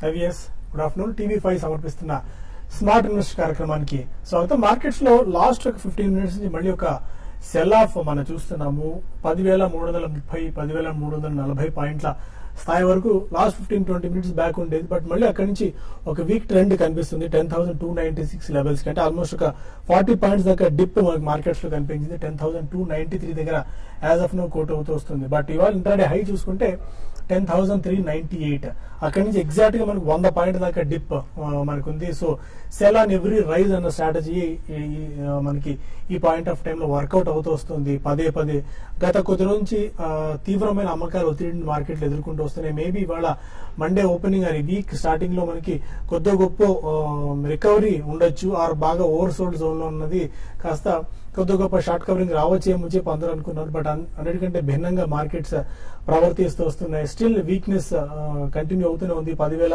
IVS good afternoon TV five సమర్పిస్తున్న smart invest కార్యక్రమానికి స్వాగతం మార్కెట్స్ లో లాస్ట్ ఒక ఫిఫ్టీన్ మినిట్స్ నుంచి మళ్ళీ ఒక సెల్ ఆఫ్ మనం చూస్తున్నాము పదివేల మూడు వందల ముప్పై పదివేల మూడు వందల నలభై పాయింట్ల స్థాయి వరకు last fifteen twenty minutes back ఉండేది బట్ మళ్ళీ అక్కడి నుంచి ఒక వీక్ ట్రెండ్ కనిపిస్తుంది ten thousand two ninety six levels కంటే ఆల్మోస్ట్ ఒక ఫార్టీ పాయింట్స్ దాకా డిప్ మనకి మార్కెట్స్ లో కనిపించింది ten thousand two ninety three దగ్గర యాజ్ ఆఫ్ నో కోట్ అవుతూ వస్తుంది బట్ ఇవాళ ఇంటర్డే హై చూసుకుంటే ten thousand three ninety eight అక్కడి నుంచి ఎగ్జాక్ట్ గా మనకు వంద పాయింట్ దాకా డిప్ మనకు ఉంది so sell on every rise అన్న స్ట్రాటజీ మనకి ఈ పాయింట్ ఆఫ్ టైంలో వర్కౌట్ అవుతూ వస్తుంది పదే పదే గత కొద్ది రోజు నుంచి ఆ, తీవ్రమైన అమ్మకాలు ఒత్తిడిని మార్కెట్లు ఎదుర్కొంటూ వస్తున్నాయి మేబీ ఇవాళ మండే ఓపెనింగ్ అని వీక్ స్టార్టింగ్ లో మనకి కొద్ది గొప్ప రికవరీ ఉండొచ్చు ఆర్ బాగా ఓవర్ సోల్డ్ జోన్ లో ఉన్నది కాస్త కొద్ది గొప్ప షార్ట్ కవరింగ్ రావచ్చేమో చెప్పి అందరూ అనుకున్నారు బట్ అన్- అన్నిటికంటే భిన్నంగా మార్కెట్స్ ప్రవర్తిస్తూ వస్తున్నాయి స్టిల్ వీక్నెస్ కంటిన్యూ అవుతూనే ఉంది పదివేల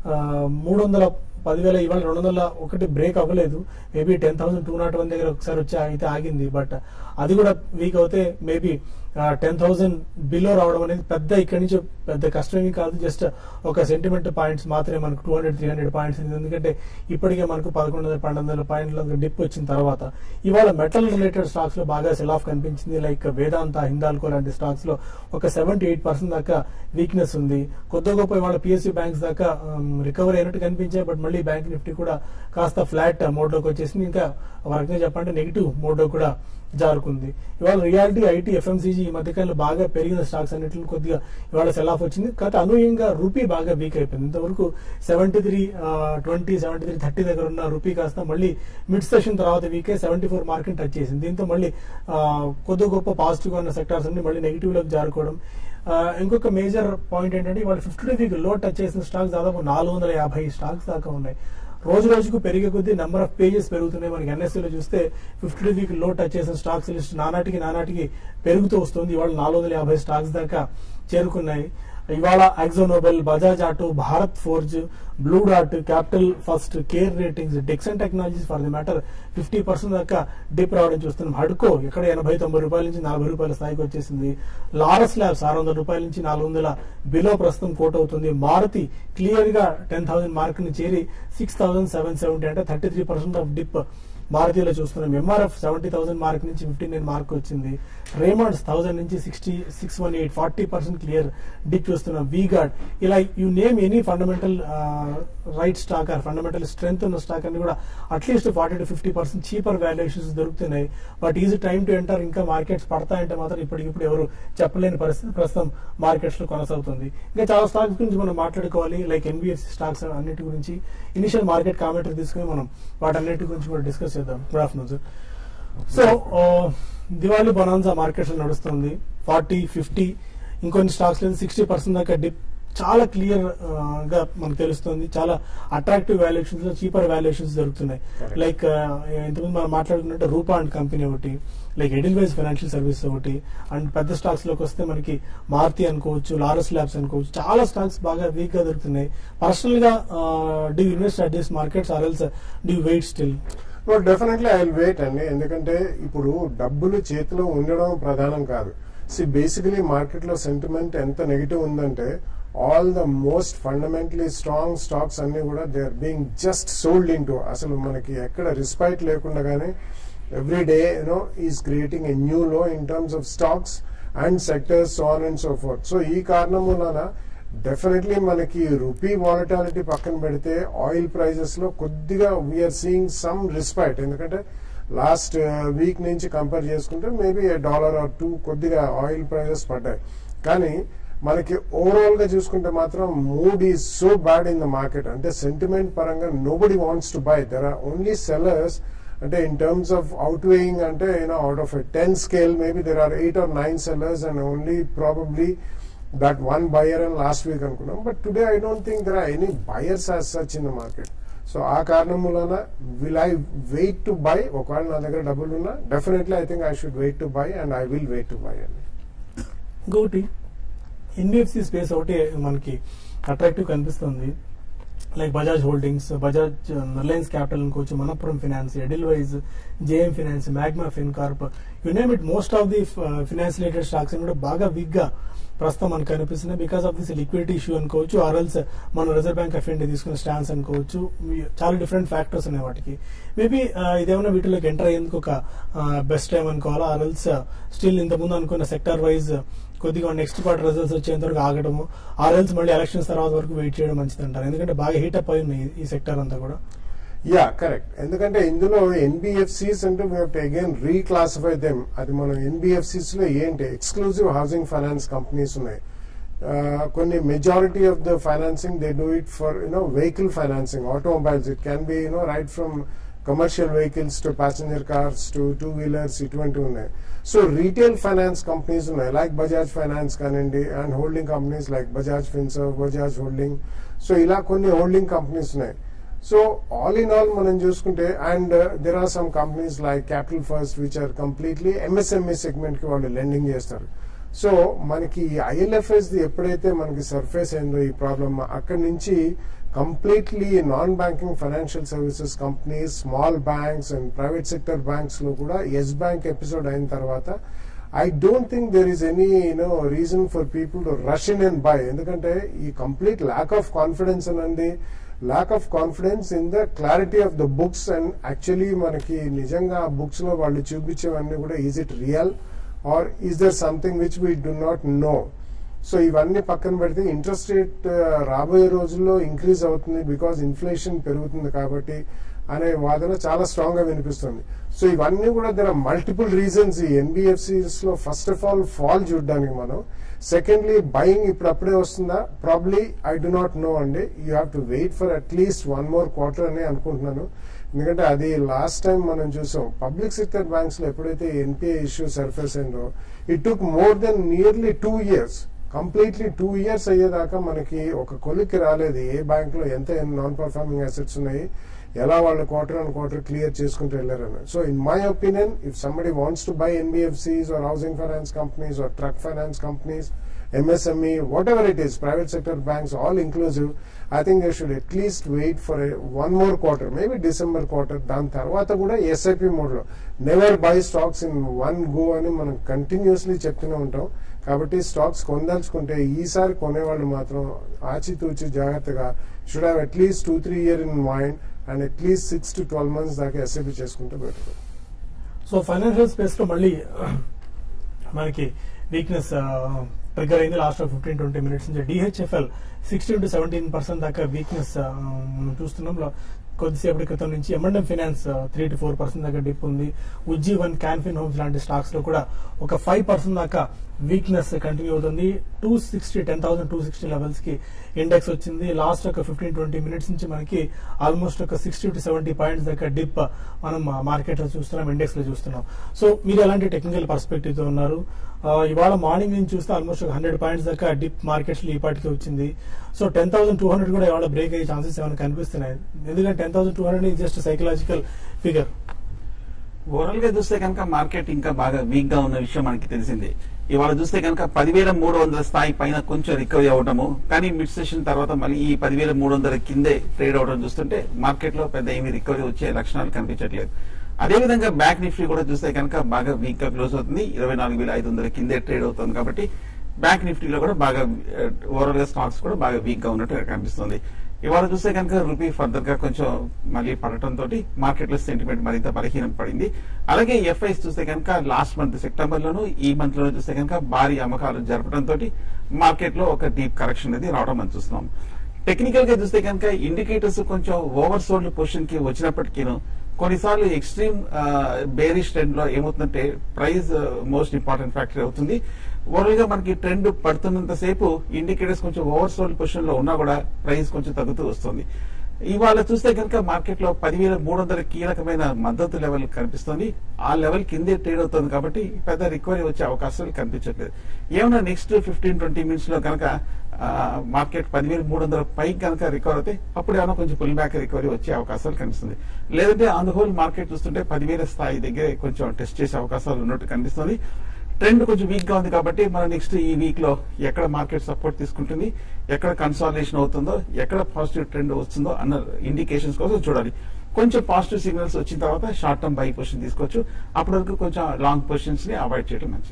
మూడు వందల పదివేల ఇవాళ రెండు వందల ఒకటి బ్రేక్ అవ్వలేదు maybe ten thousand two nought one దగ్గర ఒకసారి వచ్చి అయితే ఆగింది బట్ అది కూడా వీక్ అవుతే మేబీ టెన్ థౌసండ్ బిలో రావడం అనేది పెద్ద ఇక్కడి నుంచి పెద్ద కష్టమేమీ కాదు జస్ట్ ఒక సెంటిమెంట్ పాయింట్స్ మాత్రమే మనకు two hundred three hundred points ఎందుకంటే ఇప్పటికే మనకు పదకొండు వందల పన్నెండు వందల పాయింట్ల డిప్ వచ్చిన తర్వాత ఇవాళ మెటల్ రిలేటెడ్ స్టాక్స్ లో బాగా సెల్ ఆఫ్ కనిపించింది లైక్ వేదాంత హిందాల్కో లాంటి స్టాక్స్ లో ఒక సెవెంటీ ఎయిట్ పర్సెంట్ దాకా వీక్నెస్ ఉంది కొద్ది గొప్ప ఇవాళ పిఎస్సి బ్యాంక్స్ దాకా రికవరీ అయినట్టు కనిపించాయి బట్ మళ్ళీ బ్యాంక్ నిఫ్టీ కూడా కాస్త ఫ్లాట్ మోడ్ లోకి వచ్చేసింది ఇంకా ఒక రకంగా చెప్పాలంటే నెగిటివ్ మోడ్ లో కూడా జారుకుంది ఇవాళ రియాలిటీ ఐటీ ఎఫ్ఎంసీజీ ఈ మధ్యకాలంలో బాగా పెరిగిన స్టాక్స్ అన్నింటిలో కొద్దిగా ఇవాళ సెల్ ఆఫ్ వచ్చింది కాకపోతే అనూహ్యంగా రూపీ బాగా వీక్ అయిపోయింది ఇంతవరకు seventy three twenty seventy three thirty దగ్గర ఉన్న రూపీ కాస్త మళ్ళీ మిడ్ సెషన్ తర్వాత వీకే సెవెంటీ ఫోర్ మార్కెట్ టచ్ చేసింది దీంతో మళ్ళీ ఆ, కొద్ది గొప్ప పాజిటివ్ ఉన్న సెక్టార్స్ అన్ని మళ్ళీ నెగిటివ్ లోకి జారుకోవడం ఆ, ఇంకొక మేజర్ పాయింట్ ఏంటంటే ఇవాళ fifty day week low touch చేసిన స్టాక్స్ దాదాపు నాలుగు వందల యాభై స్టాక్స్ దాకా ఉన్నాయి రోజు రోజుకు పెరిగే కొద్దీ నెంబర్ ఆఫ్ పేజెస్ పెరుగుతున్నాయి మనకి NSE లో చూస్తే fifty day week low touch చేసిన స్టాక్స్ లిస్ట్ నానాటికి నానాటికి పెరుగుతూ వస్తుంది ఇవాళ నాలుగు వందల యాభై స్టాక్స్ దాకా చేరుకున్నాయి ఇవాళ నోబెల్ Bajaj auto Bharat forge blue డాట్ capital first care ratings Dixon technologies for the matter fifty percent దాకా డిప్ రావడం చూస్తున్నాం హడ్కో ఇక్కడ ఎనభై తొంభై రూపాయల నుంచి నలభై రూపాయల స్థాయికి వచ్చేసింది లారస్ ల్యాబ్స్ ఆరు వందల రూపాయల నుంచి నాలుగు వందల బిలో ప్రస్తుతం కోట్ అవుతుంది మారుతి క్లియర్ గా టెన్ థౌసండ్ మార్క్ ని చేరి సిక్స్ థౌసండ్ సెవెన్ సెవెంటీ అంటే thirty three percent off dip మారుతిలో చూస్తున్నాం ఎంఆర్ఎఫ్ సెవెంటీ థౌసండ్ మార్క్ నుంచి ఫిఫ్టీ నైన్ మార్క్ వచ్చింది రేమండ్స్ థౌసండ్ నుంచి sixty six one eight forty percent clear dip చూస్తున్నాం వీగార్డ్ ఇలా you name any fundamental right stock or fundamental strength ఉన్న stock అని కూడా at least forty to fifty percent cheaper valuations దొరుకుతున్నాయి but easy time to enter ఇంకా markets పడతాయంటే మాత్రం ఇప్పటికిప్పుడు ఎవరు చెప్పలేని పరిస్థితి ప్రస్తుతం మార్కెట్స్ లో కొనసాగుతుంది ఇంకా చాలా స్టాక్స్ గురించి మనం మాట్లాడుకోవాలి లైక్ ఎన్బిఎఫ్సి స్టాక్స్ అన్నిటి గురించి ఇనిషియల్ మార్కెట్ కామెంటరీ తీసుకుని మనం వాటన్నిటి గురించి కూడా డిస్కస్ చేద్దాం good afternoon sir so Diwali bonanza markets నడుస్తుంది ఫార్టీ ఫిఫ్టీ ఇంకొన్ని స్టాక్స్ లేదు సిక్స్టీ పర్సెంట్ దాకా డిప్ చాలా క్లియర్ గా మనకు తెలుస్తుంది చాలా అట్రాక్టివ్ వాల్యుయేషన్స్ లో చీపర్ వాల్యుయేషన్స్ దొరుకుతున్నాయి Correct. లైక్ ఇంతకుముందు మనం మాట్లాడుకున్నట్టు రూపా అండ్ కంపెనీ ఒకటి లైక్ ఎడిల్వైజ్ ఫైనాన్షియల్ సర్వీస్ ఒకటి అండ్ పెద్ద స్టాక్స్ లోకి వస్తే మనకి మారుతి అనుకోవచ్చు లారస్ ల్యాబ్స్ అనుకోవచ్చు చాలా స్టాక్స్ బాగా వీక్ గా దొరుకుతున్నాయి పర్సనల్ గా do invest at this markets or else do wait still definitely I will wait అండి ఎందుకంటే ఇప్పుడు డబ్బులు చేతిలో ఉండడం ప్రధానం కాదు సి బేసికలీ మార్కెట్ లో సెంటిమెంట్ ఎంత నెగిటివ్ ఉందంటే all the most fundamentally strong stocks అన్ని కూడా they are being just sold in అసలు మనకి ఎక్కడ రిస్పైట్ లేకుండా కానీ every day you know is creating a new low in terms of stocks and sectors so on and so forth so ఈ కారణం వలన డెఫినెట్లీ మనకి రూపీ వాలటాలిటీ పక్కన పెడితే ఆయిల్ ప్రైజెస్ లో కొద్దిగా వీఆర్ సీయింగ్ సమ్ రిస్పైట్ ఎందుకంటే లాస్ట్ వీక్ నుంచి కంపేర్ చేసుకుంటే మేబీ డాలర్ ఆర్ టూ కొద్దిగా ఆయిల్ ప్రైజెస్ పడ్డాయి కానీ మనకి ఓవరాల్ గా చూసుకుంటే మాత్రం mood is so bad in the market అంటే సెంటిమెంట్ పరంగా nobody wants to buy there are only sellers అంటే in terms of out weighing అంటే you know out of ten scale maybe there are eight or nine sellers and only probably that one buyer అని last week అనుకున్నాం but today I don't think there are any buyers as such in the market so ఆ కారణం వలన will I wait to buy ఒకవేళ నా దగ్గర డబ్బులు ఉన్నా definitely I think I should wait to buy and I will wait to buy అండి ఇంకొకటి ఎన్బిఎఫ్సి స్పేస్ ఒకటి మనకి అట్రాక్టివ్ కనిపిస్తుంది like Bajaj holdings Bajaj Reliance capital అనుకోవచ్చు Manappuram finance Edelweiss JM finance Magma fin Corp you name it most of the finance related stocks కూడా బాగా weak గా ప్రస్తుతం మనకు కనిపిస్తున్నాయి because of this liquidity issue అనుకోవచ్చు ఆర్ఎల్స్ మన రిజర్వ్ బ్యాంక్ ఆఫ్ ఇండియా తీసుకున్న స్టాన్స్ అనుకోవచ్చు ఇవి చాలా డిఫరెంట్ ఫ్యాక్టర్స్ ఉన్నాయి వాటికి మేబీ ఇదేమైనా వీటిలోకి ఎంటర్ అయ్యేందుకు ఒక బెస్ట్ టైం అనుకోవాలా ఆర్ఎల్స్ స్టిల్ ఇంతకుముందు అనుకున్న సెక్టర్ వైజ్ కొద్దిగా నెక్స్ట్ క్వార్టర్ రిజల్ట్స్ వచ్చేంత వరకు ఆగడము ఆర్ఎల్స్ మళ్ళీ ఎలక్షన్స్ తర్వాత వరకు వెయిట్ చేయడం మంచిది అంటారు ఎందుకంటే బాగా హీటప్ అయి ఉన్నాయి ఈ సెక్టర్ అంతా కూడా యా కరెక్ట్ ఎందుకంటే ఇందులో ఎన్బిఎఫ్సిస్ అంటే we to again reclassify them అది మనం ఎన్బిఎఫ్సిస్ లో ఏంటి ఎక్స్క్లూజివ్ హౌసింగ్ ఫైనాన్స్ కంపెనీస్ ఉన్నాయి ఆ, కొన్ని majority of the financing they do it for you know vehicle financing automobiles it can be you know right from commercial vehicles to passenger cars to two wheelers ఇటువంటివి ఉన్నాయి so retail finance companies ఉన్నాయి like Bajaj finance కానివ్వండి and holding companies like Bajaj Finserv Bajaj holding so ఇలా కొన్ని holding companies ఉన్నాయి so all in all మనం చూసుకుంటే and there are some companies like capital first which are completely MSME segment కి వాళ్ళు lending చేస్తారు సో మనకి ఐఎల్ఎఫ్ఎస్ ది ఎప్పుడైతే మనకి సర్ఫేస్ అయిందో ఈ ప్రాబ్లమ్ అక్కడి నుంచి completely non banking financial services companies small banks and private sector banks లో కూడా ఎస్ బ్యాంక్ ఎపిసోడ్ అయిన తర్వాత I don't think there is any you know reason for people to rush in and buy ఎందుకంటే ఈ complete lack of confidence అనండి lack of confidence in the clarity of the books and actually మనకి నిజంగా ఆ books లో వాళ్ళు చూపించేవన్నీ కూడా is it real or is there something which we do not know so ఇవన్నీ పక్కన పెడితే ఇంట్రెస్ట్ రేట్ రాబోయే రోజుల్లో ఇంక్రీజ్ అవుతుంది బికాజ్ ఇన్ఫ్లేషన్ పెరుగుతుంది కాబట్టి అనే వాదన చాలా స్ట్రాంగ్ గా వినిపిస్తుంది సో ఇవన్నీ కూడా దర్ ఆర్ మల్టిపుల్ రీజన్స్ ఈ ఎన్బిఎఫ్సిస్ లో ఫస్ట్ ఆఫ్ ఆల్ ఫాల్ చూడడానికి మనం సెకండ్లీ బయింగ్ ఇప్పుడు అప్పుడే వస్తుందా probably I do not know అండి you have to wait for at least one more quarter అని అనుకుంటున్నాను ఎందుకంటే అది లాస్ట్ టైం మనం చూసాం పబ్లిక్ సెక్టర్ బ్యాంక్స్ లో ఎప్పుడైతే ఎన్పిఐ ఇష్యూ సర్ఫేస్ అయిందో it took more than nearly two years completely two years అయ్యేదాకా మనకి ఒక కొలిక్కి రాలేదు ఏ బ్యాంక్ లో ఎంత నాన్ పర్ఫార్మింగ్ అసెట్స్ ఉన్నాయి ఎలా వాళ్ళు క్వార్టర్ అండ్ క్వార్టర్ క్లియర్ చేసుకుంటూ వెళ్ళారని so in my opinion if somebody wants to buy NBFCs or housing finance companies or truck finance companies MSME, whatever it is, private sector banks, all inclusive, I think they should at least wait for a, one more quarter, maybe December quarter. దాని తర్వాత కూడా SIP mode లో never buy stocks in one go అని మనం continuously చెప్తూనే ఉంటాం కాబట్టి stocks కొనదలుచుకుంటే ఈసారి కొనేవాళ్ళు మాత్రం ఆచితూచి జాగ్రత్తగా should have at least two three year in mind and at least six to twelve months దాకా ఎస్ఐపి చేసుకుంటే బెటర్ సో ఫైనాన్షియల్ స్పేస్ లో మళ్ళీ మనకి వీక్నెస్ ట్రిగర్ అయింది లాస్ట్ ఫిఫ్టీన్ ట్వంటీ మినిట్స్ నుంచి DHFL sixteen to seventeen percent దాకా వీక్నెస్ మనం చూస్తున్నాం లా- కొద్దిసేపటి క్రితం నుంచి M and M finance three to four percent దాకా డిప్ ఉంది ఉజ్జీవన్ క్యాన్ఫిన్ హోమ్స్ లాంటి స్టాక్స్ లో కూడా ఒక ఫైవ్ పర్సెంట్ దాకా వీక్నెస్ కంటిన్యూ అవుతుంది two sixty ten thousand two sixty levels కి ఇండెక్స్ వచ్చింది లాస్ట్ ఒక ఫిఫ్టీన్ ట్వంటీ మినిట్స్ నుంచి మనకి ఆల్మోస్ట్ ఒక సిక్స్టీ టు సెవెంటీ పాయింట్స్ దాకా డిప్ మనం మార్కెట్ లో చూస్తున్నాం ఇండెక్స్ లో చూస్తున్నాం సో మీరు ఎలాంటి టెక్నికల్ పర్స్పెక్టివ్ తో ఉన్నారు ఆ, ఇవాళ మార్నింగ్ నుంచి చూస్తే ఆల్మోస్ట్ ఒక హండ్రెడ్ పాయింట్స్ దాకా డిప్ మార్కెట్స్ లో ఈ పాటికి వచ్చింది so ten thousand two hundred కూడా ఇవాళ బ్రేక్ అయ్యే ఛాన్సెస్ ఏమైనా కనిపిస్తున్నాయి ఎందుకంటే ten thousand two hundred just psychological figure overall గా చూస్తే కనుక మార్కెట్ ఇంకా బాగా వీక్ గా ఉన్న విషయం మనకి తెలిసింది ఇవాళ చూస్తే కనుక పదివేల మూడు వందల స్థాయి పైన కొంచెం రికవరీ అవటము కానీ మిడ్ సెషన్ తర్వాత మళ్ళీ ఈ పదివేల మూడు వందల కిందే ట్రేడ్ అవడం చూస్తుంటే మార్కెట్ లో పెద్ద ఏమీ రికవరీ వచ్చే లక్షణాలు కనిపించట్లేదు అదే విధంగా బ్యాక్ నిఫ్టీ కూడా చూస్తే కనుక బాగా వీక్ గా క్లోజ్ అవుతుంది ఇరవై నాలుగు వేల ఐదు వందల కిందే ట్రేడ్ అవుతుంది కాబట్టి బ్యాంక్ నిఫ్టీలో కూడా బాగా ఓవరాల్ గా స్టాక్స్ కూడా బాగా వీక్ గా ఉన్నట్టు కనిపిస్తుంది ఇవాళ చూస్తే కనుక రూపీ ఫర్దర్ గా కొంచెం మళ్ళీ పడటం తోటి మార్కెట్ లో సెంటిమెంట్ మరింత బలహీనం పడింది అలాగే ఎఫ్ఐస్ చూస్తే కనుక లాస్ట్ మంత్ సెప్టెంబర్ లోను ఈ మంత్ లో చూస్తే కనుక భారీ అమ్మకాలు జరపడం తోటి మార్కెట్ లో ఒక డీప్ కరెక్షన్ అనేది రావడం మనం చూస్తున్నాం టెక్నికల్ గా చూస్తే కనుక ఇండికేటర్స్ కొంచెం ఓవర్ సోల్డ్ పొజిషన్ కి వచ్చినప్పటికీను కొన్నిసార్లు ఎక్స్ట్రీమ్ బేరిష్ ట్రెండ్ లో ఏమవుతుందంటే ప్రైస్ మోస్ట్ ఇంపార్టెంట్ ఫ్యాక్టర్ అవుతుంది ఓవరాల్ గా మనకి ట్రెండ్ పడుతున్నంత సేపు ఇండికేటర్స్ కొంచెం ఓవర్ సోల్డ్ పొజిషన్ లో ఉన్నా కూడా ప్రైస్ కొంచెం తగ్గుతూ వస్తుంది ఇవాళ చూస్తే కనుక మార్కెట్ లో పదివేల మూడు వందల కీలకమైన మద్దతు లెవెల్ కనిపిస్తుంది ఆ లెవెల్ కిందే ట్రేడ్ అవుతుంది కాబట్టి పెద్ద రికవరీ వచ్చే అవకాశాలు కనిపించట్లేదు ఏమన్నా నెక్స్ట్ ఫిఫ్టీన్ ట్వంటీ మినిట్స్ లో కనుక మార్కెట్ పదివేల మూడు వందల పైకి కనుక రికవర్ అయితే అప్పుడు ఏమైనా కొంచెం పుల్ బ్యాక్ రికవరీ వచ్చే అవకాశాలు కనిపిస్తుంది లేదంటే ఆన్ ద హోల్ మార్కెట్ చూస్తుంటే పదివేల స్థాయి దగ్గర కొంచెం టెస్ట్ చేసే అవకాశాలు ఉన్నట్టు కనిపిస్తుంది ట్రెండ్ కొంచెం వీక్ గా ఉంది కాబట్టి మనం నెక్స్ట్ ఈ వీక్ లో ఎక్కడ మార్కెట్ సపోర్ట్ తీసుకుంటుంది ఎక్కడ కన్సాలిడేషన్ అవుతుందో ఎక్కడ పాజిటివ్ ట్రెండ్ వస్తుందో అన్న ఇండికేషన్స్ కోసం చూడాలి కొంచెం పాజిటివ్ సిగ్నల్స్ వచ్చిన తర్వాత షార్ట్ టర్మ్ బై పొజిషన్ తీసుకోవచ్చు అప్పటి వరకు కొంచెం లాంగ్ పొజిషన్స్ ని అవాయిడ్ చేయడం మంచిది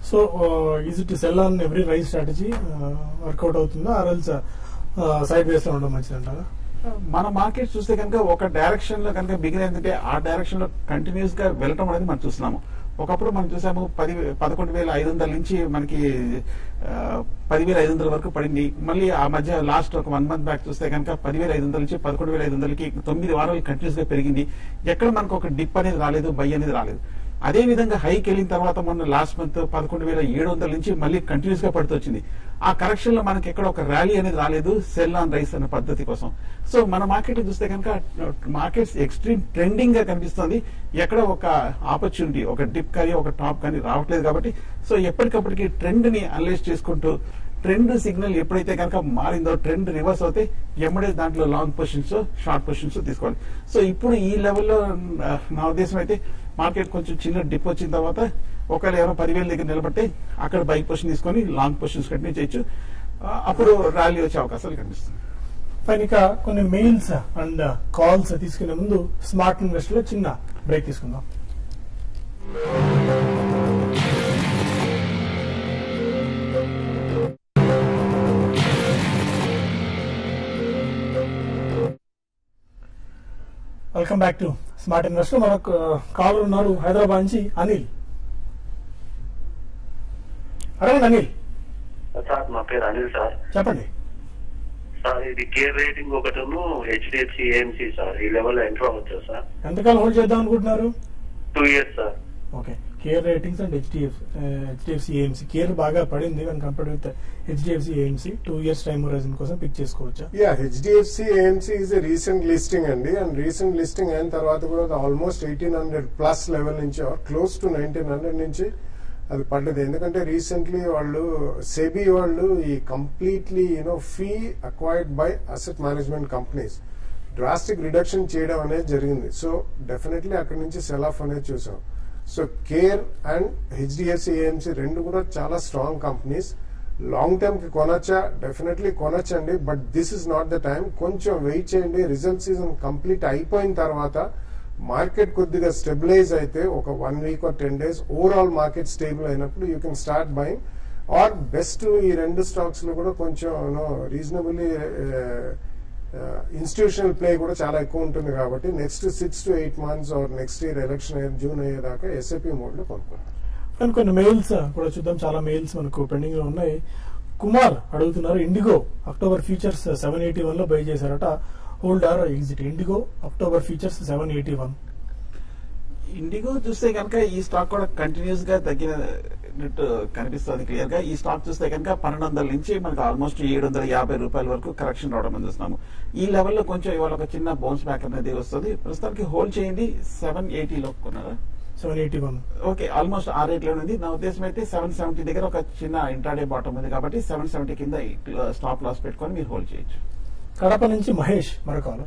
so is it sell on every rise strategy work out అవుతుందా ఆర్ఎల్స్ సైడ్ వేస్ లో ఉండడం మంచిది అంటారా మన మార్కెట్ చూస్తే కనుక ఒక డైరెక్షన్ లో కనుక బిగిన్ అయిందంటే ఆ డైరెక్షన్ లో కంటిన్యూస్ గా వెళ్ళటం అనేది మనం చూస్తున్నాము ఒకప్పుడు మనం చూసాము పది పదకొండు వేల ఐదు వందల నుంచి మనకి పదివేల ఐదు వందల వరకు పడింది మళ్ళీ ఆ మధ్య లాస్ట్ ఒక వన్ మంత్ బ్యాక్ చూస్తే కనుక పదివేల ఐదు వందల నుంచి పదకొండు వేల ఐదు వందలకి తొమ్మిది వారాలు కంటిన్యూస్ గా పెరిగింది ఎక్కడ మనకు ఒక డిప్ అనేది రాలేదు బై అనేది రాలేదు అదే విధంగా హైకి వెళ్ళిన తర్వాత మొన్న లాస్ట్ మంత్ పదకొండు వేల ఏడు వందల నుంచి మళ్ళీ కంటిన్యూస్ గా పడుతూ వచ్చింది ఆ కరెక్షన్ లో మనకి ఎక్కడ ఒక ర్యాలీ అనేది రాలేదు సెల్ ఆన్ రైస్ అనే పద్ధతి కోసం సో మన మార్కెట్ చూస్తే కనుక మార్కెట్స్ ఎక్స్ట్రీమ్ ట్రెండింగ్ గా కనిపిస్తుంది ఎక్కడ ఒక ఆపర్చునిటీ ఒక డిప్ కానీ ఒక టాప్ కానీ రావట్లేదు కాబట్టి సో ఎప్పటికప్పటికి ట్రెండ్ ని అనలైజ్ చేసుకుంటూ ట్రెండ్ సిగ్నల్ ఎప్పుడైతే కనుక మారిందో ట్రెండ్ రివర్స్ అవుతే ఎమ్మడే దాంట్లో లాంగ్ పొజిషన్స్ షార్ట్ పొజిషన్స్ తీసుకోవాలి సో ఇప్పుడు ఈ లెవెల్లో నా ఉద్దేశం అయితే మార్కెట్ కొంచెం చిన్న డిప్ వచ్చిన తర్వాత ఒకవేళ ఎవరో పదివేల దగ్గర నిలబడితే అక్కడ బైక్ పొజిషన్ తీసుకొని లాంగ్ పొజిషన్స్ కంటిన్యూ చేయొచ్చు ఆ, అప్పుడు ర్యాలీ వచ్చే అవకాశాలు కనిపిస్తుంది ఫైన్ ఇక కొన్ని మెయిల్స్ అండ్ కాల్స్ తీసుకునే ముందు స్మార్ట్ ఇన్వెస్ట్ లో చిన్న బ్రేక్ తీసుకుందాం welcome back to smart invest మనకు కాలర్ ఉన్నారు హైదరాబాద్ నుంచి అనిల్ అడగండి అనిల్ సార్ నా పేరు అనిల్ సార్ చెప్పండి సార్ ఇది కేర్ రేటింగ్ ఒకటను హెచ్డిఎఫ్సి ఏఎంసీ సార్ ఈ లెవెల్ ఎంటర్ అవ్వచ్చు సార్ ఎంతకాలం హోల్డ్ చేద్దాం అనుకుంటున్నారు two years sir okay care ratings and HDF HDFC AMC care బాగా పడింది one compared with HDFC AMC two years time horizon కోసం పిక్ చేసుకోవచ్చా yeah HDFC AMC is recent listing అండి అండ్ రీసెంట్ లిస్టింగ్ అయిన తర్వాత కూడా almost eighteen hundred plus level నుంచి close to nineteen hundred నుంచి అది పడ్డది ఎందుకంటే రీసెంట్లీ వాళ్ళు సెబీ వాళ్ళు ఈ completely you know fee acquired by asset management companies drastic reduction చేయడం అనేది జరిగింది సో డెఫినెట్లీ అక్కడి నుంచి సెల్ ఆఫ్ అనేది చూసాం so CARE and HDFC AMC రెండు కూడా చాలా స్ట్రాంగ్ కంపెనీస్ లాంగ్ టర్మ్ కి కొనొచ్చా డెఫినెట్లీ కొనొచ్చండి but this is not the time కొంచెం వెయిట్ చేయండి రిజల్ట్ సీజన్ కంప్లీట్ అయిపోయిన తర్వాత మార్కెట్ కొద్దిగా స్టెబిలైజ్ అయితే ఒక one week or ten days overall market stable అయినప్పుడు you can start buying or best ఈ రెండు స్టాక్స్ లో కూడా కొంచెం రీజనబుల్లీ ఇన్స్టిట్యూషనల్ ప్లే కూడా చాలా ఎక్కువ ఉంటుంది కాబట్టి next six to eight months or next year election June అయ్యేదాకా ఎస్ఐపి మోడ్ లో కొనుక్కోండి కానీ కొన్ని మెయిల్స్ కూడా చూద్దాం చాలా మెయిల్స్ మనకు పెండింగ్ లో ఉన్నాయి కుమార్ అడుగుతున్నారు IndiGo October futures seven eighty one లో బై చేశారట hold or exit IndiGo October futures seven eighty one IndiGo చూస్తే కనుక ఈ స్టాక్ కూడా కంటిన్యూస్ గా తగ్గినట్టు కనిపిస్తుంది క్లియర్ గా ఈ స్టాక్ చూస్తే కనుక పన్నెండు వందల నుంచి మనకు ఆల్మోస్ట్ ఏడు వందల యాభై రూపాయల వరకు కరెక్షన్ రావడం మనం చూస్తున్నాము ఈ లెవెల్లో కొంచెం ఇవాళ ఒక చిన్న బౌన్స్ బ్యాక్ అనేది వస్తుంది ప్రస్తుతానికి హోల్డ్ చేయండి సెవెన్ ఎయిటీలో కొన్నారా seven eighty one okay almost ఆ రేట్ లో ఉంది నా ఉద్దేశం అయితే సెవెన్ సెవెంటీ దగ్గర ఒక చిన్న ఇంట్రాడే బాటం ఉంది కాబట్టి సెవెన్ సెవెంటీ కింద స్టాప్ లాస్ పెట్టుకొని మీరు హోల్డ్ చేయొచ్చు కడప నుంచి మహేష్ మరొక caller.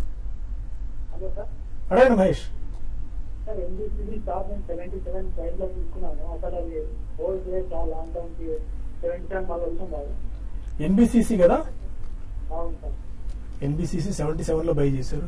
హలో సార్ అడగండి మహేష్ సార్ ఎన్బిసిసి స్టాక్ నేను సెవెంటీ సెవెన్ ప్రైస్ లో తీసుకున్నాను అసలు అది హోల్డ్ చేసి లాంగ్ టర్మ్ కి సెవెంటీ సెవెన్ మళ్ళీ వస్తుంది ఎన్బిసిసి కదా అవును సార్ ఎన్బిసిసి సెవెంటీ సెవెన్ లో బై చేశారు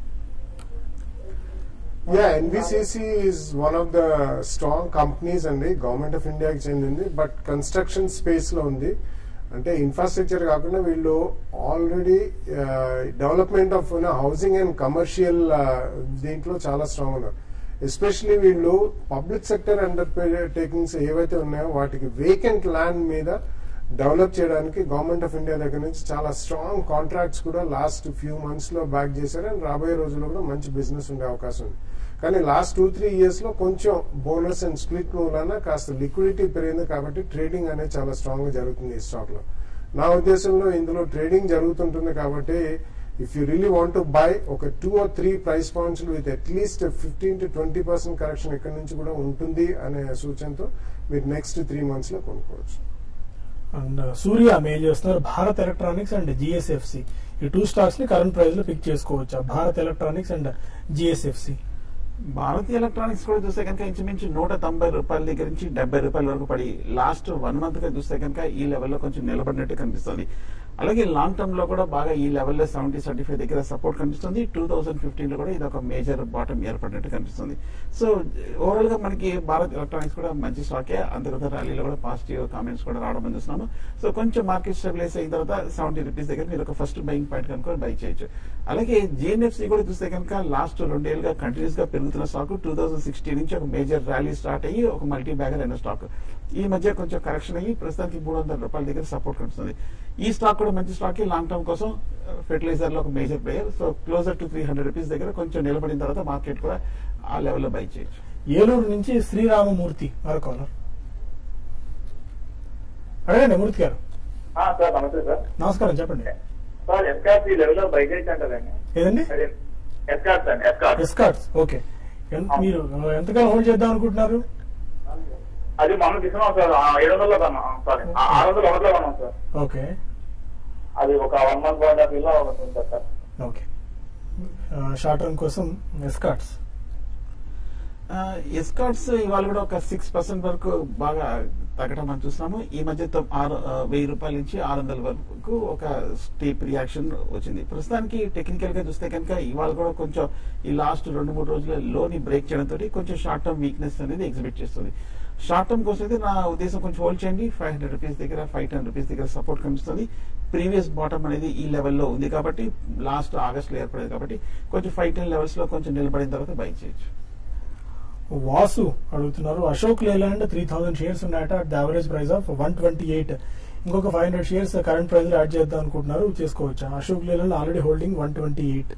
yeah NBCC is one of the strong companies అండి గవర్నమెంట్ ఆఫ్ ఇండియాకి చెందింది బట్ కన్స్ట్రక్షన్ స్పేస్ లో ఉంది అంటే ఇన్ఫ్రాస్ట్రక్చర్ కాకుండా వీళ్ళు already development of housing and commercial దీంట్లో చాలా స్ట్రాంగ్ ఉన్నారు ఎస్పెషలీ వీళ్ళు పబ్లిక్ సెక్టర్ అండర్ టేకింగ్స్ ఏవైతే ఉన్నాయో వాటికి వేకెంట్ ల్యాండ్ మీద డెవలప్ చేయడానికి గవర్నమెంట్ ఆఫ్ ఇండియా దగ్గర నుంచి చాలా స్ట్రాంగ్ కాంట్రాక్ట్స్ కూడా లాస్ట్ ఫ్యూ మంత్స్ లో బ్యాక్ చేశారు అండ్ రాబోయే రోజుల్లో కూడా మంచి బిజినెస్ ఉండే అవకాశం ఉంది కానీ లాస్ట్ టూ త్రీ ఇయర్స్ లో కొంచెం బోనస్ అండ్ స్ప్లిట్ మూలన కాస్త లిక్విడిటీ పెరిగింది కాబట్టి ట్రేడింగ్ అనేది చాలా స్ట్రాంగ్ గా జరుగుతుంది ఈ స్టాక్ లో నా ఉద్దేశంలో ఇందులో ట్రేడింగ్ జరుగుతుంటుంది కాబట్టి if you really want to buy ఒక two or three price points with at least fifteen to twenty percent correction ఇక్కడ నుంచి కూడా ఉంటుంది అనే సూచనతో మీరు నెక్స్ట్ త్రీ మంత్స్ లో కొనుక్కోవచ్చు అండ్ సూర్య మెయిల్ చేస్తున్నారు భారత్ ఎలక్ట్రానిక్స్ అండ్ జిఎస్ఎఫ్సి ఈ టూ స్టాక్స్ ని కరెంట్ ప్రైస్ లో పిక్ చేసుకోవచ్చా Bharat electronics and GSFC Bharatiya electronics కూడా చూస్తే కనుక ఇంచుమించు నూట తొంభై రూపాయల దగ్గర నుంచి డెబ్బై రూపాయల వరకు పడి లాస్ట్ వన్ మంత్ గా చూస్తే కనుక ఈ లెవెల్లో కొంచెం నిలబడినట్టు కనిపిస్తుంది అలాగే లాంగ్ టర్మ్ లో కూడా బాగా ఈ లెవెల్లో సెవెంటీ సెవెంటీ ఫైవ్ దగ్గర సపోర్ట్ కనిపిస్తుంది టూ థౌసండ్ ఫిఫ్టీన్ లో కూడా ఇది ఒక మేజర్ బాటం ఏర్పడినట్టు కనిపిస్తుంది సో ఓవరాల్ గా మనకి భారత్ ఎలక్ట్రానిక్స్ కూడా మంచి స్టాకే అంతర్గత ర్యాలీలో కూడా పాజిటివ్ కామెంట్స్ కూడా రావడం మనం చూస్తున్నాము సో కొంచెం మార్కెట్ స్టెబిలైజ్ అయిన తర్వాత సెవెంటీ రూపీస్ దగ్గర మీరు ఒక ఫస్ట్ బయింగ్ పాయింట్ కనుక బై చేయొచ్చు అలాగే జిఎన్ఎఫ్సి కూడా చూస్తే కనుక లాస్ట్ రెండేళ్లుగా కంటిన్యూస్ గా పెరుగుతున్న స్టాక్ టూ థౌసండ్ సిక్స్టీన్ నుంచి ఒక మేజర్ ర్యాలీ స్టార్ట్ అయ్యి ఒక మల్టీ బ్యాగర్ అయిన స్టాక్ ఈ మధ్య కొంచెం కరెక్షన్ అయ్యి ప్రస్తుతానికి మూడు వందల రూపాయల దగ్గర సపోర్ట్ కనిపిస్తుంది ఈ స్టాక్ కూడా మంచి స్టాక్ లాంగ్ టర్మ్ కోసం ఫెర్టిలైజర్ లో ఒక major player so closer to three hundred rupees దగ్గర కొంచెం నిలబడిన తర్వాత మార్కెట్ కూడా ఆ లెవెల్లో బై చేయొచ్చు ఏలూరు నుంచి శ్రీరామమూర్తి మరో కాలర్ అడగండి మూర్తి గారు ఆ, సార్ నమస్తే సార్ నమస్కారం చెప్పండి సార్ ఎస్కార్స్ ఈ లెవెల్ లో బై చేయొచ్చు అంటారండి ఏదండి అదే ఎస్కార్స్ అండి ఎస్కార్స్ ఎస్కార్ట్స్ ఓకే ఎన్- మీరు ఎంతకాలం హోల్డ్ చేద్దాం అనుకుంటున్నారు అది మనం తీసుకున్నాం సార్ ఆ, ఏడు వందల్లో కొన్నాం సారీ ఆ, ఆరు వందల ఒకటిలో కొన్నాం సార్ ఓకే అది ఒక వన్ మంత్ వన్ హాఫ్ లో ఉంటుంది సార్ ఓకే షార్ట్ టర్మ్ కోసం ఎస్కార్ట్స్ ఎస్కార్ట్స్ ఇవాళ కూడా ఒక సిక్స్ పర్సెంట్ వరకు బాగా తగ్గడం మనం చూస్తున్నాము ఈ మధ్య తొ- ఆరు ఆ, వెయ్యి రూపాయల నుంచి ఆరు వందల వరకు ఒక స్టీప్ రియాక్షన్ వచ్చింది ప్రస్తుతానికి టెక్నికల్ గా చూస్తే కనుక ఇవాళ కూడా కొంచెం ఈ లాస్ట్ రెండు మూడు రోజుల లోని బ్రేక్ చేయడంతో కొంచెం షార్ట్ టర్మ్ వీక్నెస్ అనేది ఎగ్జిబిట్ చేస్తుంది షార్ట్ టర్మ్ కోసం అయితే నా ఉద్దేశం కొంచెం హోల్డ్ చేయండి ఫైవ్ హండ్రెడ్ రూపీస్ దగ్గర ఫైవ్ టెన్ రూపీస్ దగ్గర సపోర్ట్ కనిపిస్తుంది ప్రీవియస్ బాటమ్ అనేది ఈ లెవెల్లో ఉంది కాబట్టి లాస్ట్ ఆగస్ట్ లో ఏర్పడేది కాబట్టి కొంచెం ఫైవ్ టెన్ లెవెల్స్ లో కొంచెం నిలబడిన తర్వాత బై చేయొచ్చు వాసు అడుగుతున్నారు Ashok Leyland three thousand shares ఉన్నాయట at the average price of one twenty eight ఇంకొక five hundred shares current price లో యాడ్ చేద్దాం అనుకుంటున్నారు చేసుకోవచ్చా Ashok Leyland already holding one twenty eight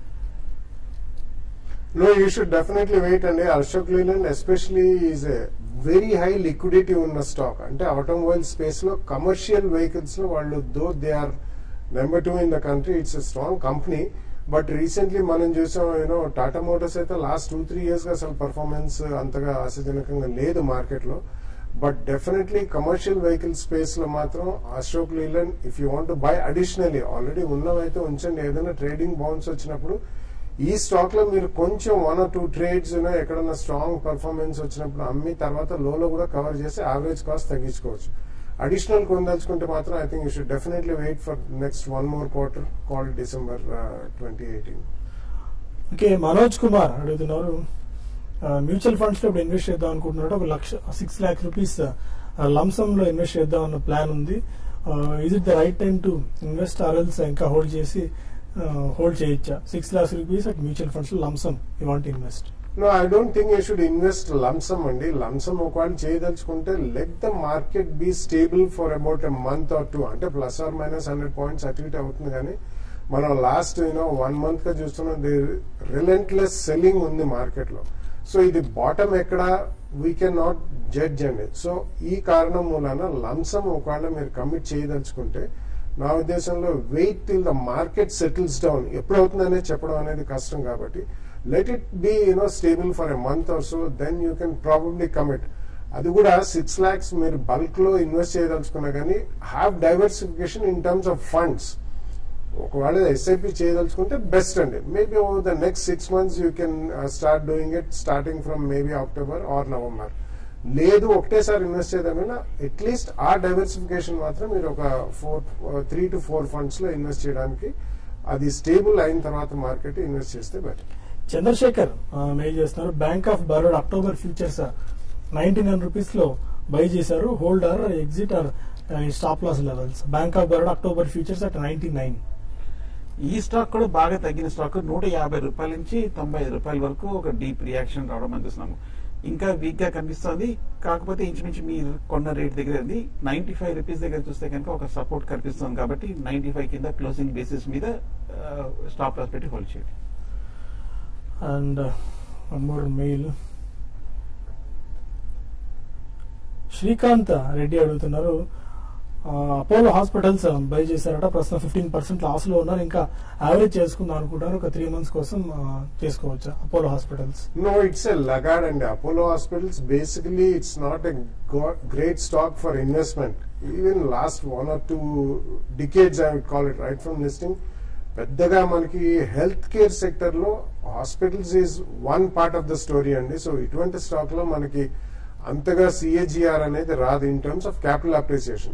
No, you should definitely wait and Ashok Leyland especially is a very high liquidity ఉన్న stock అంటే automobile space లో commercial vehicles లో వాళ్ళు though they are number two in the country it's a strong company but recently మనం చూసాం you know Tata Motors అయితే last two three years గా అసలు పర్ఫార్మెన్స్ అంతగా ఆశాజనకంగా లేదు మార్కెట్ లో but definitely commercial vehicle space లో మాత్రం Ashok Leyland if you want buy additionally already ఉన్నవైతే ఉంచండి ఏదైనా ట్రేడింగ్ బౌన్స్ వచ్చినప్పుడు ఈ స్టాక్ లో మీరు కొంచెం వన్ ఆర్ టూ ట్రేడ్స్ ఎక్కడన్నా స్ట్రాంగ్ పర్ఫార్మెన్స్ వచ్చినప్పుడు అమ్మి తర్వాత లోలో కూడా కవర్ చేసి యావరేజ్ కాస్ట్ తగ్గించుకోవచ్చు అడిషనల్ కొనదలుచుకుంటే మాత్రం I think you should definitely wait for next one more quarter call December twenty eighteen okay Manoj Kumar అడుగుతున్నారు మ్యూచువల్ ఫండ్స్ లో ఇప్పుడు ఇన్వెస్ట్ చేద్దాం అనుకుంటున్నాడు ఒక lakh six lakh rupees lump sum లో ఇన్వెస్ట్ చేద్దాం అన్న ప్లాన్ ఉంది is it the right time to invest ఆర్ఎల్స్ ఇంకా హోల్డ్ చేసి హోల్డ్ చేయొచ్చా six lakhs rupees at mutual funds లో lump sum you want invest no I don't think you should invest lump sum అండి లంసమ్ ఒకవేళ చేయదలుచుకుంటే let the market be stable for about a month or two అంటే plus or minus hundred points అటు ఇటు అవుతుంది కానీ మనం లాస్ట్ యూనో వన్ మంత్ గా చూస్తున్నాం రిలెంట్లెస్ సెల్లింగ్ ఉంది మార్కెట్ లో సో ఇది బాటమ్ ఎక్కడ వీ కెన్ నాట్ జడ్జ్ అండి సో ఈ కారణం మూలాన లంసమ్ ఒకవేళ మీరు కమిట్ చేయదలుచుకుంటే నా ఉద్దేశంలో wait till the market settles down ఎప్పుడు అవుతుందనేది చెప్పడం అనేది కష్టం కాబట్టి let it be you know stable for a month or so then you can probably commit అది కూడా సిక్స్ లాక్స్ మీరు బల్క్ లో ఇన్వెస్ట్ చేయదలుచుకున్నా కానీ have diversification in terms of funds ఒకవేళ ఎస్ఐపి చేయదలుచుకుంటే బెస్ట్ అండి maybe over the next six months you can start doing it starting from maybe October or November లేదు ఒకటేసారి ఇన్వెస్ట్ చేద్దామైనా అట్లీస్ట్ ఆ డైవర్సిఫికేషన్ మాత్రం మీరు ఒక four three to four funds లో ఇన్వెస్ట్ చేయడానికి అది స్టేబుల్ అయిన తర్వాత మార్కెట్ ఇన్వెస్ట్ చేస్తే బెటర్ చంద్రశేఖర్ మెయిల్ చేస్తున్నారు Bank of Baroda October futures ninety nine rupees లో బై చేశారు hold or exit or stop loss levels bank of Baroda October futures at ninety nine ఈ స్టాక్ కూడా బాగా తగ్గిన స్టాక్ నూట యాభై రూపాయల నుంచి తొంభై ఐదు రూపాయల వరకు ఒక డీప్ రియాక్షన్ రావడం మనం చూస్తున్నాము ఇంకా వీక్ గా కనిపిస్తుంది కాకపోతే ఇంచుమించు మీరు కొన్న రేట్ దగ్గర ఉంది నైన్టీ ఫైవ్ రూపీస్ దగ్గర చూస్తే కనుక ఒక సపోర్ట్ కనిపిస్తుంది కాబట్టి నైన్టీ ఫైవ్ కింద క్లోజింగ్ బేసిస్ మీద స్టాప్ లాస్ పెట్టి హోల్డ్ చేయండి and one more mail Srikanth Reddy అడుగుతున్నారు అపోలో హాస్పిటల్స్ బై చేశారట ప్రస్తుతం ఫిఫ్టీన్ పర్సెంట్ లాస్ లో ఉన్నారు ఇంకా యావరేజ్ చేసుకుందాం అనుకుంటారు ఒక త్రీ మంత్స్ కోసం ఆ, చేసుకోవచ్చా Apollo hospitals No, it's a laggard and Apollo Hospitals. Basically, it's not a go- great stock for investment. Even last one or two decades, I would call it, right from listing. పెద్దగా మనకి health care sector లో hospitals is one part of the story అండి so ఇటువంటి stock లో మనకి అంతగా CAGR అనేది రాదు in terms of capital appreciation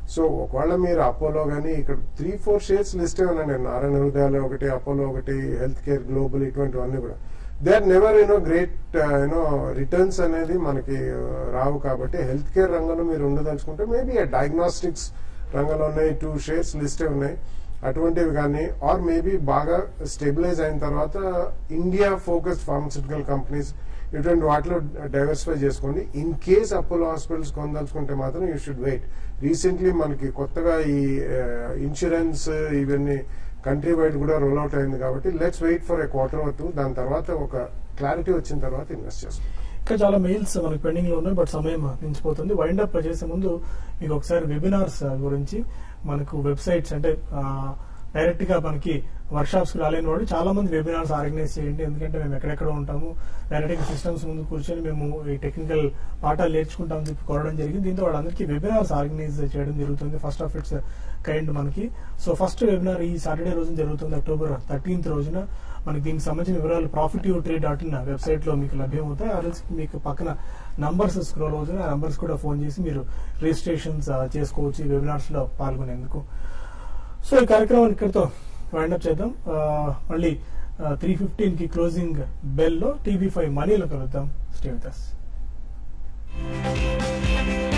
so ఒకవేళ మీరు అపోలో కానీ ఇక్కడ త్రీ ఫోర్ షేర్స్ లిస్ట్ ఉన్నాయండి నారాయణ హృదయాలు ఒకటి అపోలో ఒకటి హెల్త్ కేర్ గ్లోబల్ ఇటువంటివన్నీ కూడా they are never you know great you know returns అనేది మనకి uh, రావు కాబట్టి హెల్త్ కేర్ రంగంలో మీరు ఉండదలుచుకుంటే మేబీ డయాగ్నోస్టిక్స్ రంగంలో ఉన్నాయి టూ షేర్స్ లిస్టే ఉన్నాయి అటువంటివి కానీ ఆర్ మేబీ బాగా స్టెబిలైజ్ అయిన తర్వాత ఇండియా ఫోకస్డ్ ఫార్మస్యూటికల్ కంపెనీస్ ఇటువంటి వాటిలో డైవర్సిఫై చేసుకోండి ఇన్ కేస్ అపోలో హాస్పిటల్స్ కొనదలుచుకుంటే మాత్రం యూ షుడ్ వెయిట్ రీసెంట్లీ మనకి కొత్తగా ఈ ఇన్సూరెన్స్ ఇవన్నీ కంట్రీ వైడ్ కూడా రోల్ అవుట్ అయింది కాబట్టి let's wait for a quarter or two దాని తర్వాత ఒక క్లారిటీ వచ్చిన తర్వాత ఇన్వెస్ట్ చేసుకుంటాం ఇంకా చాలా మెయిల్స్ మనకి పెండింగ్ లో ఉన్నాయి బట్ సమయం మించిపోతుంది వైండ్ అప్ చేసే ముందు మీకు ఒకసారి వెబినార్స్ గురించి మనకు వెబ్సైట్స్ అంటే డైరెక్ట్ గా మనకి వర్క్షాప్స్ కి రాలేని వాళ్ళు చాలా మంది వెబినార్స్ ఆర్గనైజ్ చేయండి ఎందుకంటే మేము ఎక్కడెక్కడ ఉంటాము డైరెక్ట్ గా సిస్టమ్స్ ముందు కూర్చొని మేము ఈ టెక్నికల్ పాఠాలు నేర్చుకుంటామని చెప్పి కోరడం జరిగింది దీంతో వాళ్ళందరికీ వెబినార్స్ ఆర్గనైజ్ చేయడం జరుగుతుంది ఫస్ట్ ఆఫ్ ఇట్స్ కైండ్ మనకి సో ఫస్ట్ వెబినార్ ఈ సాటర్డే రోజున జరుగుతుంది అక్టోబర్ థర్టీన్త్ రోజున మనకి దీనికి సంబంధించిన వివరాలు profitive trade dot in website లో మీకు లభ్యమవుతాయి ఆ రోజు మీకు పక్కన నంబర్స్ స్క్రోల్ అవుతున్నాయి ఆ నంబర్స్ కూడా ఫోన్ చేసి మీరు రిజిస్ట్రేషన్స్ చేసుకోవచ్చు ఈ వెబినార్స్ లో పాల్గొనేందుకు సో ఈ కార్యక్రమాన్ని ఇక్కడితో వైండప్ చేద్దాం ఆ, మళ్ళీ త్రీ ఫిఫ్టీన్ కి క్లోజింగ్ బెల్ లో టీవీ ఫైవ్ మనీలో కలుద్దాం స్టే విత్ us.